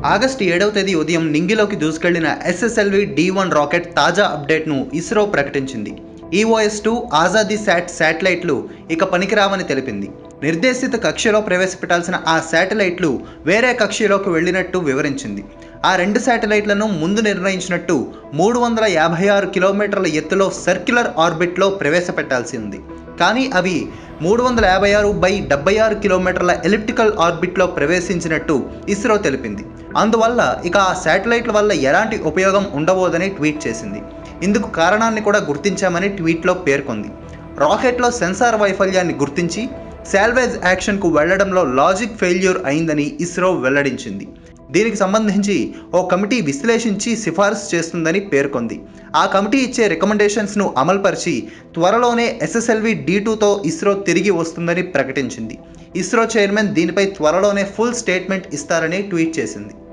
August ఏడవ తేదీ ఉదయం నింగిలోకి దూసుకెళ్లిన ఎస్ఎస్ఎల్వి డి వన్ రాకెట్ తాజా అప్డేట్ను ఇస్రో ప్రకటించింది ఈఓఎస్ టూ ఆజాదీ శాట్ శాటిలైట్లు ఇక పనికిరావని తెలిపింది నిర్దేశిత కక్షలో ప్రవేశపెట్టాల్సిన ఆ శాటిలైట్లు వేరే కక్షలోకి వెళ్ళినట్టు వివరించింది ఆ రెండు శాటిలైట్లను ముందు నిర్ణయించినట్టు మూడు వందల యాభై ఆరు కిలోమీటర్ల ఎత్తులో సర్క్యులర్ ఆర్బిట్లో ప్రవేశపెట్టాల్సి ఉంది కానీ అవి మూడు వందల యాభై ఆరు బై డెబ్బై ఆరు కిలోమీటర్ల ఎలిప్టికల్ ఆర్బిట్లో ప్రవేశించినట్టు ఇస్రో తెలిపింది అందువల్ల ఇక ఆ శాటిలైట్ల వల్ల ఎలాంటి ఉపయోగం ఉండబోదని ట్వీట్ చేసింది ఇందుకు కారణాన్ని కూడా గుర్తించామని ట్వీట్లో పేర్కొంది రాకెట్లో సెన్సార్ వైఫల్యాన్ని గుర్తించి శాల్వేజ్ యాక్షన్కు వెళ్లడంలో లాజిక్ ఫెయిల్యూర్ అయిందని ఇస్రో వెల్లడించింది దీనికి సంబంధించి ఓ కమిటీ విశ్లేషించి సిఫారసు చేస్తుందని పేర్కొంది ఆ కమిటీ ఇచ్చే రికమెండేషన్స్ను అమలుపరిచి త్వరలోనే ఎస్ఎస్ఎల్వి డి టూతో ఇస్రో తిరిగి వస్తుందని ప్రకటించింది ఇస్రో చైర్మన్ దీనిపై త్వరలోనే ఫుల్ స్టేట్మెంట్ ఇస్తారని ట్వీట్ చేసింది